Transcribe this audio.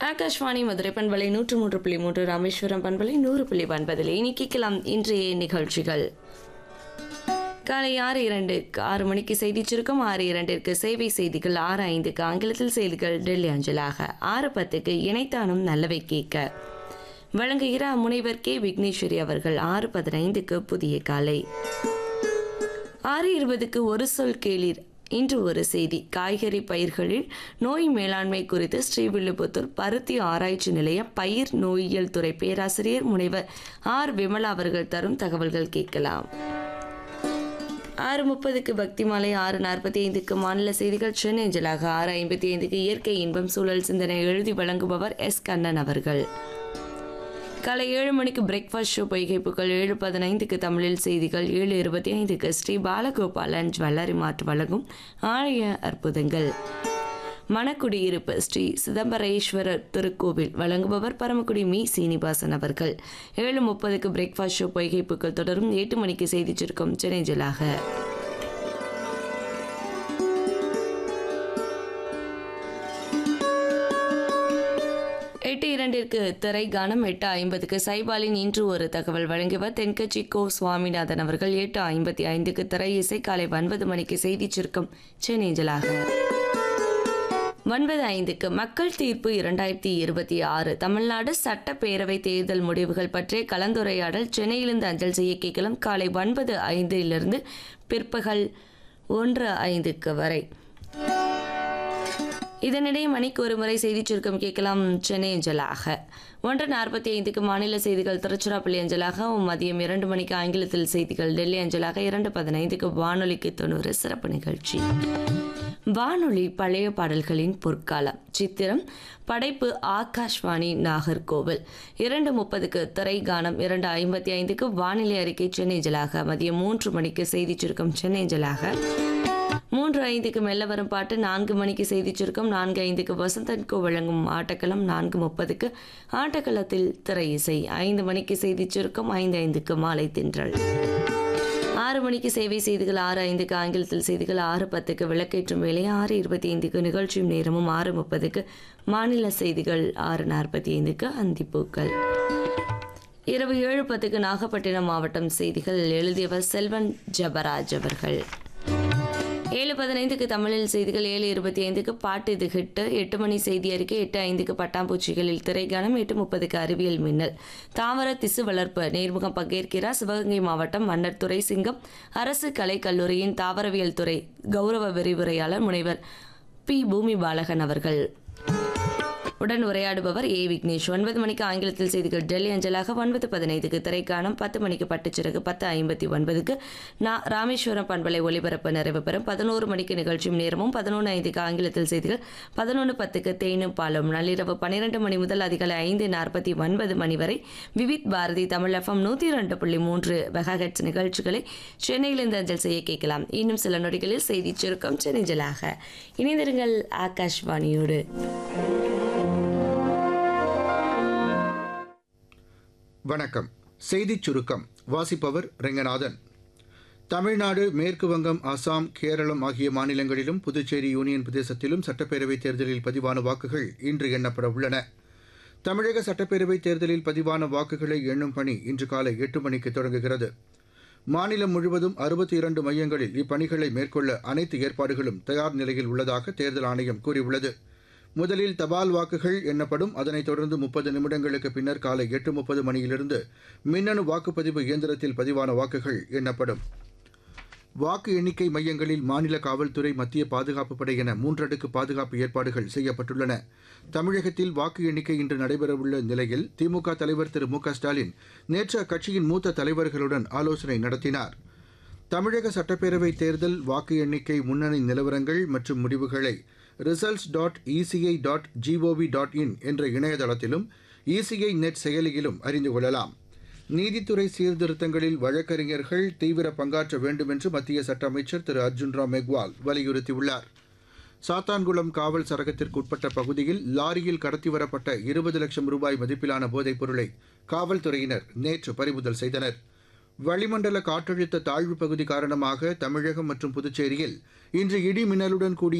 ஆகாஷ்வாணி மதுரை பண்பலை நூற்று மூன்று புள்ளி மூன்று ராமேஸ்வரம் பண்பலை நூறு புள்ளி ஒன்பதில் இனி கேட்கலாம் இன்றைய நிகழ்ச்சிகள் காலை ஆறு இரண்டுக்கு ஆறு மணிக்கு செய்தி சுருக்கம் ஆறு இரண்டிற்கு சேவை செய்திகள் ஆறு ஐந்துக்கு ஆங்கிலத்தில் செய்திகள் டெல்லி அஞ்சலாக ஆறு பத்துக்கு இணைத்தானும் நல்லவை கேட்க வழங்குகிறார் முனைவர் கே விக்னேஸ்வரி அவர்கள் ஆறு பதினைந்துக்கு புதிய காலை ஆறு இருபதுக்கு ஒரு சொல் கேளீர் இன்று ஒரு செய்தி காய்கறி பயிர்களில் நோய் மேலாண்மை குறித்து ஸ்ரீவில்லிபுத்தூர் பருத்தி ஆராய்ச்சி நிலைய பயிர் நோயியல் துறை பேராசிரியர் முனைவர் ஆர் விமலா அவர்கள் தரும் தகவல்கள் கேட்கலாம் ஆறு முப்பதுக்கு பக்தி மாலை ஆறு நாற்பத்தி ஐந்துக்கு மாநில செய்திகள் சென்னை அஞ்சலாக ஆறு ஐம்பத்தி ஐந்துக்கு இயற்கை இன்பம் சூழல் சிந்தனை எழுதி வழங்குபவர் எஸ் கண்ணன் அவர்கள் காலை ஏழு மணிக்கு பிரேக்ஃபாஸ்ட் ஷோ பொய்கைப்புகள் ஏழு பதினைந்துக்கு தமிழில் செய்திகள் ஏழு இருபத்தி ஐந்துக்கு ஸ்ரீ பாலகோபாலன் ஜுவல்லரி மார்ட் வழங்கும் ஆலய அற்புதங்கள் மணக்குடியிருப்பு ஸ்ரீ சிதம்பரேஸ்வரர் திருக்கோவில் வழங்குபவர் பரமக்குடி மீ சீனிவாசன் அவர்கள் ஏழு முப்பதுக்கு பிரேக்ஃபாஸ்ட் ஷோ பொய்கைப்புகள் தொடரும் எட்டு மணிக்கு செய்தி சுருக்கம் சென்னை ஜலாக எட்டு இரண்டிற்கு திரை கானம் எட்டு ஐம்பதுக்கு சைபாலின் இன்று ஒரு தகவல் வழங்கியவர் தென்கட்சி கோ சுவாமிநாதன் அவர்கள் எட்டு ஐம்பத்தி ஐந்துக்கு திரை இசை காலை ஒன்பது மணிக்கு செய்தி சுருக்கம் சென்னைஞ்சலாக ஒன்பது ஐந்துக்கு மக்கள் தீர்ப்பு இரண்டாயிரத்தி இருபத்தி ஆறு தமிழ்நாடு சட்டப்பேரவை தேர்தல் முடிவுகள் பற்றிய கலந்துரையாடல் சென்னையிலிருந்து அஞ்சல் செய்ய கேட்கலாம் காலை ஒன்பது ஐந்திலிருந்து பிற்பகல் ஒன்று ஐந்துக்கு வரை இதனிடையே மணிக்கு ஒரு முறை செய்திச் சுருக்கம் கேட்கலாம் சென்னை அஞ்சலாக ஒன்று நாற்பத்தி ஐந்துக்கு மாநில செய்திகள் திருச்சிராப்பள்ளி அஞ்சலாக மதியம் இரண்டு மணிக்கு ஆங்கிலத்தில் செய்திகள் டெல்லி அஞ்சலாக இரண்டு பதினைந்துக்கு வானொலிக்கு தொண்ணூறு சிறப்பு நிகழ்ச்சி வானொலி பழைய பாடல்களின் பொற்காலம் சித்திரம் படைப்பு ஆகாஷ்வாணி நாகர்கோவில் இரண்டு முப்பதுக்கு திரை கானம் இரண்டு ஐம்பத்தி ஐந்துக்கு வானிலை அறிக்கை சென்னை ஜலாக மதியம் மூன்று மணிக்கு செய்திச் சுருக்கம் சென்னை ஜலாக மூன்று ஐந்துக்கு மெல்ல வரும் பாட்டு நான்கு மணிக்கு செய்தி சுருக்கம் நான்கு ஐந்துக்கு வசந்தன்கோ வழங்கும் ஆட்டக்களம் நான்கு முப்பதுக்கு ஆட்டக்களத்தில் திரை இசை ஐந்து மணிக்கு செய்தி சுருக்கம் ஐந்து ஐந்துக்கு மாலை தின்றல் ஆறு மணிக்கு சேவை செய்திகள் ஆறு ஐந்துக்கு ஆங்கிலத்தில் செய்திகள் ஆறு பத்துக்கு விளக்கேற்றும் வேலை ஆறு இருபத்தி ஐந்துக்கு நிகழ்ச்சியும் நேரமும் ஆறு முப்பதுக்கு மாநில செய்திகள் ஆறு நாற்பத்தி ஐந்துக்கு அந்திப்பூக்கள் இரவு ஏழு பத்துக்கு நாகப்பட்டினம் மாவட்டம் செய்திகள் எழுதியவர் செல்வன் ஜபராஜ் அவர்கள் ஏழு பதினைந்துக்கு தமிழில் செய்திகள் ஏழு இருபத்தி ஐந்துக்கு பாட்டு இது ஹிட்டு எட்டு மணி செய்தி அறிக்கை எட்டு ஐந்துக்கு பட்டாம்பூச்சிகளில் திரைக்கானம் எட்டு முப்பதுக்கு அறிவியல் மின்னல் தாவர திசு வளர்ப்பு நேர்முகம் பங்கேற்கிறார் சிவகங்கை மாவட்டம் மன்னர் துறை சிங்கம் அரசு கலைக் கல்லூரியின் தாவரவியல் துறை கௌரவ விரிவுரையாளர் முனைவர் பி பூமி பாலகன் அவர்கள் உடன் உரையாடுபவர் ஏ விக்னேஷ் ஒன்பது மணிக்கு ஆங்கிலத்தில் செய்திகள் டெல்லி அஞ்சலாக ஒன்பது பதினைந்துக்கு திரைக்காணும் பத்து மணிக்கு பட்டுச்சிறகு பத்து ஐம்பத்தி ஒன்பதுக்கு நா ராமேஸ்வரம் பண்பலை ஒலிபரப்பு நிறைவு பெறும் பதினோரு மணிக்கு நிகழ்ச்சியும் நேரமும் பதினொன்று ஐந்துக்கு ஆங்கிலத்தில் செய்திகள் பதினொன்று பத்துக்கு தேனும் பாலும் நள்ளிரவு பன்னிரெண்டு மணி முதல் அதிகாலை ஐந்து நாற்பத்தி ஒன்பது மணி வரை விவித் பாரதி தமிழ் எஃப்எம் நூற்றி ரெண்டு புள்ளி மூன்று மெகாஹெட்ஸ் நிகழ்ச்சிகளை சென்னையிலிருந்து அஞ்சல் செய்ய கேட்கலாம் இன்னும் சில நொடிகளில் செய்தி சுருக்கம் சென்னைஞ்சலாக இணைந்திருங்கள் ஆகாஷ்வாணியோடு வணக்கம் செய்திச் சுருக்கம் வாசிப்பவர் ரெங்கநாதன் தமிழ்நாடு மேற்கு வங்கம் அசாம் கேரளம் ஆகிய மாநிலங்களிலும் புதுச்சேரி யூனியன் பிரதேசத்திலும் சட்டப்பேரவைத் தேர்தலில் பதிவான வாக்குகள் இன்று எண்ணப்பட உள்ளன தமிழக சட்டப்பேரவைத் தேர்தலில் பதிவான வாக்குகளை எண்ணும் பணி இன்று காலை எட்டு மணிக்கு தொடங்குகிறது மாநிலம் முழுவதும் அறுபத்தி இரண்டு மையங்களில் இப்பணிகளை மேற்கொள்ள அனைத்து ஏற்பாடுகளும் தயார் நிலையில் உள்ளதாக தேர்தல் ஆணையம் கூறியுள்ளது முதலில் தபால் வாக்குகள் எண்ணப்படும் அதனைத் தொடர்ந்து முப்பது நிமிடங்களுக்கு பின்னர் காலை எட்டு முப்பது மணியிலிருந்து மின்னணு வாக்குப்பதிவு இயந்திரத்தில் பதிவான வாக்குகள் எண்ணப்படும் வாக்கு எண்ணிக்கை மையங்களில் மாநில காவல்துறை மத்திய பாதுகாப்பு படை என மூன்றடுக்கு பாதுகாப்பு ஏற்பாடுகள் செய்யப்பட்டுள்ளன தமிழகத்தில் வாக்கு எண்ணிக்கை இன்று நடைபெறவுள்ள நிலையில் திமுக தலைவர் திரு மு க ஸ்டாலின் நேற்று அக்கட்சியின் மூத்த தலைவர்களுடன் ஆலோசனை நடத்தினார் தமிழக சட்டப்பேரவை தேர்தல் வாக்கு எண்ணிக்கை முன்னணி நிலவரங்கள் மற்றும் முடிவுகளை results dot ECI dot GOV dot in என்ற இணையதளத்திலும் இசிஐ நெட் செயலியிலும் அறிந்து கொள்ளலாம் நீதித்துறை சீர்திருத்தங்களில் வழக்கறிஞர்கள் தீவிர பங்காற்ற வேண்டும் என்று மத்திய சட்ட அமைச்சர் திரு அர்ஜுன் ராம் மெக்வால் வலியுறுத்தியுள்ளார் சாத்தான்குளம் காவல் சரகத்திற்கு உட்பட்ட பகுதியில் லாரியில் கடத்தி வரப்பட்ட இருபது லட்சம் ரூபாய் மதிப்பிலான போதைப் பொருளை காவல்துறையினர் நேற்று பறிமுதல் செய்தனர் வளிமண்டல காற்றழுத்த தாழ்வு பகுதி காரணமாக தமிழகம் மற்றும் புதுச்சேரியில் இன்று இடி மின்னலுடன் கூடிய